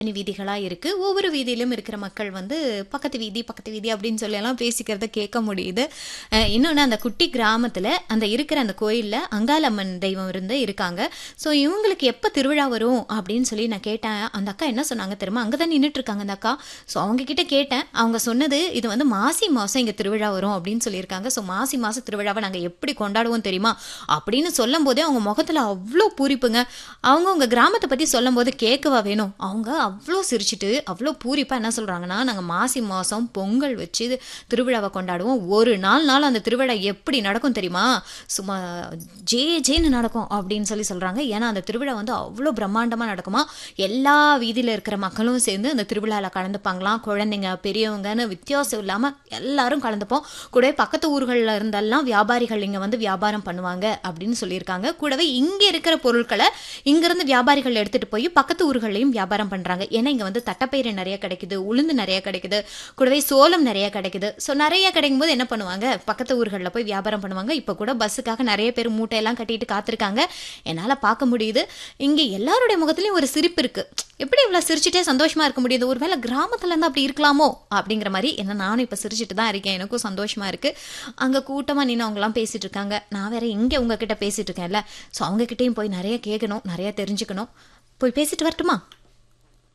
தனி வீதிகளா இருக்கு. ஒவ்வொரு வீதியிலும் இருக்கிற மக்கள் வந்து பக்கத்து வீதி, பக்கத்து வீதி அப்படின்னு சொல்லி எல்லாம் பேசிக்கிறத கேட்க முடியுது. அ இன்னொன்னு அந்த குட்டி கிராமத்துல அந்த இருக்கிற அந்த கோயில்ல அங்காளம்மன் தெய்வம் இருந்து இருக்காங்க. ஸோ இவங்களுக்கு எப்ப திருவிழா வரும் அப்படின்னு சொல்லி நான் கேட்டேன். அந்த அக்கா என்ன சொன்னாங்க தெரியுமா? அங்க தான் நின்னுட்டு இருக்காங்க அந்த அக்கா. ஸோ அவங்க கிட்ட கேட்டேன். அவங்க சொன்னது இது வந்து மாசி மாசம் இங்க திருவிழா வரும் அப்படின்னு சொல்லியிருக்காங்க. ஸோ மாசி மாச திருவிழாவ நாங்க எப்படி கொண்டாடுவோம் தெரியுமா? அப்படின்னு சொல்லும்போதே அவங்க முகத்துல அவ்ளோ பூரிப்புங்க. அவங்க உங்க கிராமத்த பத்தி சொல்லும்போது கேட்கவா வேணும்? அவங்க அவ்ளோ சிரிச்சுட்டு, அவ்ளோ பூரிப்பா என்ன சொல்றாங்கன்னா, நாங்க மாசி மாசம் பொங்கல் வச்சு திருவிழாவ கொண்டாடுவோம். ஒரு நாள் நாள் அந்த திருவிழா எப்படி நடக்கும் தெரியுமா? சும்மா ஜே ஜேன்னு நடக்கும் அப்படின்னு சொல்லி சொல்றாங்க. ஏன்னா அந்த திருவிழா வந்து அவ்ளோ பிரம்மாண்டமா நடக்குமா. எல்லா வீதியில இருக்கிற மக்களும் சேர்ந்து அந்த திருவிழால கலந்துப்பாங்களாம். குழந்தைங்க, பெரியவங்கன்னு வித்தியாசம் இல்லாம எல்லாரும் கலந்துப்போம். கூடவே பக்கத்து ஊர்கள்ல இருந்தெல்லாம் வியாபாரிகள் இங்க வந்து வியாபாரம் பண்ணுவாங்க அப்படின்னு சொல்லியிருக்காங்க. கூடவே இங்க இருக்கிற பொருட்கள இங்கிருந்து வியாபாரிகள் எடுத்துட்டு போய் பக்கத்து ஊர்கள்லயும் வியாபாரம் பண்றாங்க. ஏன்னா இங்க வந்து தட்டப்பயிறு நெறைய கிடைக்குது, உளுந்து நெறைய கிடைக்குது, கூடவே சோளம் நெறைய கிடைக்குது. ஸோ நெறைய கிடைக்கும்போது என்ன பண்ணுவாங்க? பக்கத்து ஊர்கள்ல போய் வியாபாரம் பண்ணுவாங்க. இப்ப கூட பஸ்ஸுக்காக நெறைய பேர் மூட்டையெல்லாம் கட்டிட்டு காத்திருக்காங்க. என்னால பார்க்க முடியுது. இங்க எல்லாருடைய முகத்திலயும் ஒரு சிரிப்பு இருக்கு. எப்படி இவ்வளோ சிரிச்சுட்டே சந்தோஷமா இருக்க முடியுது? ஒருவேளை கிராமத்துல இருந்தா அப்படி இருக்கலாமோ? அப்படிங்கிற மாரி ஏன்னா நானும் இப்ப சிரிச்சுட்டு தான் இருக்கேன். எனக்கும் சந்தோஷமா இருக்கு. அங்க கூட்டமா நின்னு அவங்கலாம் பேசிட்டு இருக்காங்க. நான் வேற இங்க உங்ககிட்ட பேசிட்டு இருக்கேன்ல. ஸோ அவங்க கிட்டயும் போய் நெறைய கேட்கணும், நெறைய தெரிஞ்சுக்கணும். போய் பேசிட்டு வரட்டுமா?